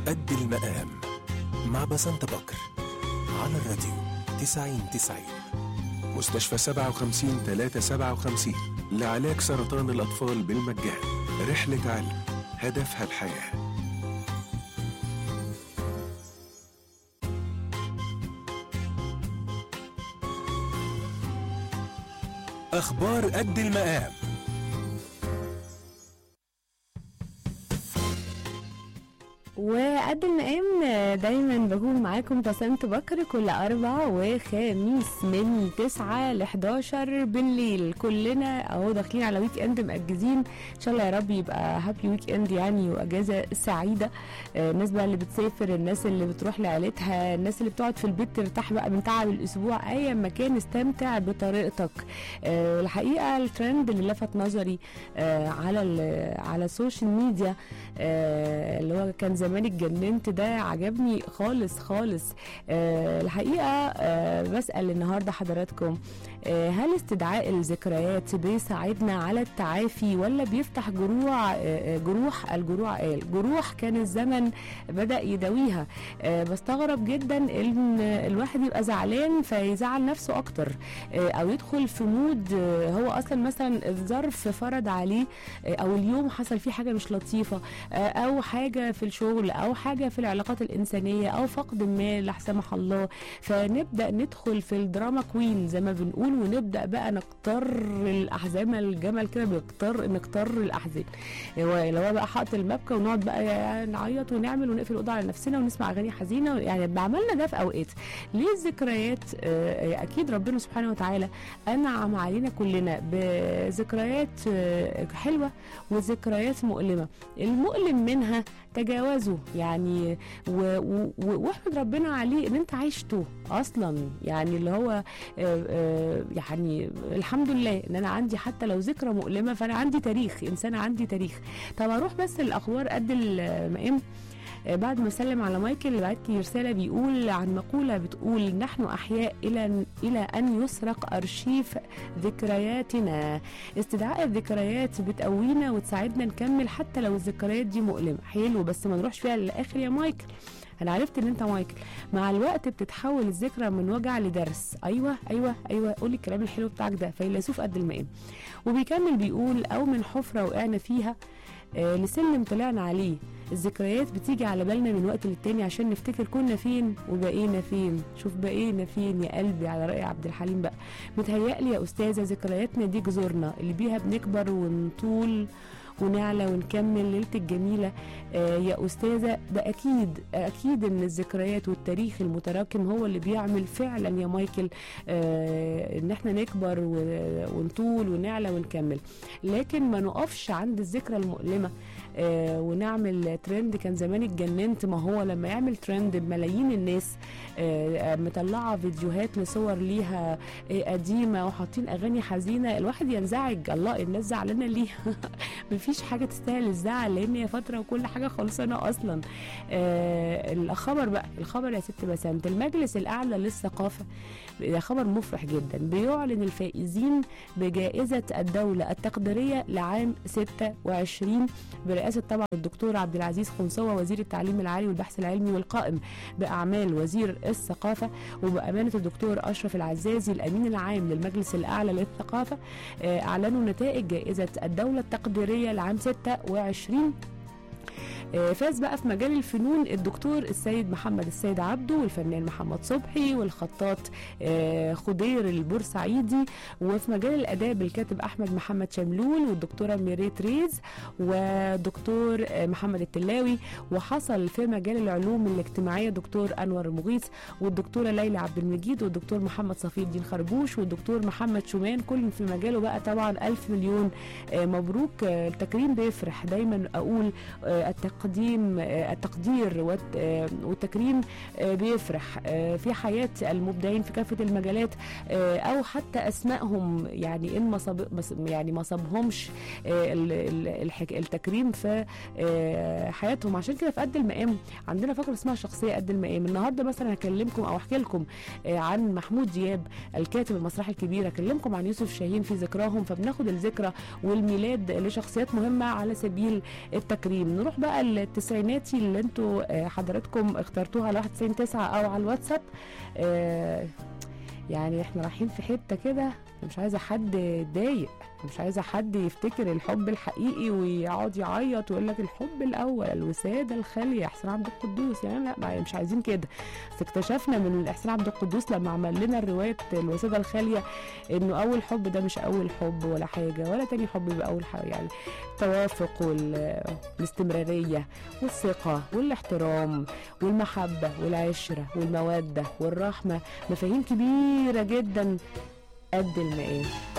قد المقام مع بسنت بكر على الراديو 90 90 مستشفى 57 357 لعلاج سرطان الأطفال بالمجان رحلة علم هدفها الحياه أخبار قد المقام وقد المقام دايما بكون معاكم بسنت بكر كل أربع وخميس من 9 ل 11 بالليل كلنا اهو داخلين على ويك اند مأجزين ان شاء الله يا رب يبقى هابي ويك اند يعني واجازه سعيده آه، الناس بقى اللي بتسافر الناس اللي بتروح لعيلتها الناس اللي بتقعد في البيت ترتاح بقى من تعب الاسبوع اي مكان استمتع بطريقتك آه، الحقيقه الترند اللي لفت نظري آه، على ال- على السوشيال ميديا آه، اللي هو كان زمان اتجننت ده عجبني خالص خالص آه، الحقيقه آه، بسال النهارده حضراتكم آه، هل استدعاء الذكريات بيساعدنا على التعافي ولا بيفتح جروح آه، جروح الجروح قال جروح كان الزمن بدا يداويها آه، بستغرب جدا ان الواحد يبقى زعلان فيزعل نفسه اكتر آه، او يدخل في مود آه، هو اصلا مثلا الظرف فرض عليه آه، او اليوم حصل فيه حاجه مش لطيفه آه، او حاجه في الشغل او حاجه في العلاقات الانسانيه او فقد ما لا سمح الله فنبدا ندخل في الدراما كوين زي ما بنقول ونبدا بقى نقتر الاحزان الجمل كده بيقتر نقتر الاحزان هو اللي هو بقى حاطط المبكى ونقعد بقى نعيط ونعمل ونقفل الاوضه على نفسنا ونسمع اغاني حزينه يعني بعملنا ده في اوقات ليه الذكريات آه، اكيد ربنا سبحانه وتعالى انعم علينا كلنا بذكريات آه، حلوه وذكريات مؤلمه المؤلم منها تجاوزه يعني و- و- و- واحمد ربنا عليه ان انت عشته اصلا يعني اللي هو آه، آه، يعني الحمد لله ان انا عندي حتى لو ذكرى مؤلمه فانا عندي تاريخ انسان عندي تاريخ طب اروح بس الاخبار قد المقام آه، بعد ما سلم على مايكل اللي بعت لي رساله بيقول عن مقوله بتقول نحن احياء الى الى ان يسرق ارشيف ذكرياتنا استدعاء الذكريات بتقوينا وتساعدنا نكمل حتى لو الذكريات دي مؤلمه حلو بس ما نروحش فيها للاخر يا مايكل انا عرفت ان انت مايكل مع الوقت بتتحول الذكرى من وجع لدرس ايوه ايوه ايوه قولي الكلام الحلو بتاعك ده فيلسوف قد المقام وبيكمل بيقول او من حفره وقعنا فيها آه لسلم طلعنا عليه الذكريات بتيجي على بالنا من وقت للتاني عشان نفتكر كنا فين وبقينا فين شوف بقينا فين يا قلبي على رأي عبد الحليم بقى متهيألي يا أستاذة ذكرياتنا دي جذورنا اللي بيها بنكبر ونطول ونعلى ونكمل ليلة الجميلة آه يا أستاذة ده أكيد أكيد إن الذكريات والتاريخ المتراكم هو اللي بيعمل فعلا يا مايكل آه إن إحنا نكبر و- ونطول ونعلى ونكمل لكن ما نقفش عند الذكرى المؤلمة آه ونعمل ترند كان زمان اتجننت ما هو لما يعمل ترند بملايين الناس آه آه، مطلعه فيديوهات لصور ليها آه قديمه وحاطين اغاني حزينه الواحد ينزعج الله الناس زعلانه ليه مفيش حاجه تستاهل الزعل لان هي فتره وكل حاجه خلصانه اصلا آه الخبر بقى الخبر يا ست بسنت المجلس الاعلى للثقافه ده خبر مفرح جدا بيعلن الفائزين بجائزه الدوله التقديريه لعام 26 برئاسه طبعا الدكتور عبد العزيز خنصوه وزير التعليم العالي والبحث العلمي والقائم باعمال وزير الثقافه وبامانه الدكتور اشرف العزازي الامين العام للمجلس الاعلى للثقافه آه، اعلنوا نتائج جائزه الدوله التقديريه لعام 26 آه، فاز بقى في مجال الفنون الدكتور السيد محمد السيد عبده والفنان محمد صبحي والخطاط آه، خضير البورسعيدي وفي مجال الاداب الكاتب احمد محمد شملول والدكتوره ميريت ريز ودكتور آه، محمد التلاوي وحصل في مجال العلوم الاجتماعيه دكتور انور المغيث والدكتوره ليلى عبد المجيد والدكتور محمد صفي الدين خربوش والدكتور محمد شومان كل في مجاله بقى طبعا ألف مليون آه، مبروك آه، التكريم بيفرح دايما اقول آه، التقديم آه، التقدير والت- آه، والتكريم آه، بيفرح آه، في حياه المبدعين في كافه المجالات آه، او حتى اسمائهم يعني ان ما صاب مص- يعني ما صابهمش آه، ال- ال- الحك- التكريم في آه، حياتهم عشان كده في قد المقام عندنا فقره اسمها شخصيه قد المقام النهارده مثلا هكلمكم او احكي لكم آه، عن محمود دياب الكاتب المسرحي الكبير اكلمكم عن يوسف شاهين في ذكراهم فبناخد الذكرى والميلاد لشخصيات مهمه على سبيل التكريم نروح بقى التسعيناتي اللي انتوا آه، حضراتكم اخترتوها على 9 او على الواتساب آه، يعني احنا رايحين في حته كده مش عايزه حد يتضايق مش عايزه حد يفتكر الحب الحقيقي ويقعد يعيط ويقول لك الحب الاول الوساده الخاليه احسان عبد القدوس يعني لا ما- مش عايزين كده بس اكتشفنا من احسان عبد القدوس لما عمل لنا الروايه الوساده الخاليه انه اول حب ده مش اول حب ولا حاجه ولا تاني حب يبقى اول حاجه يعني التوافق والاستمراريه والثقه والاحترام والمحبه والعشره والموده والرحمه مفاهيم كبيره جدا قد المقام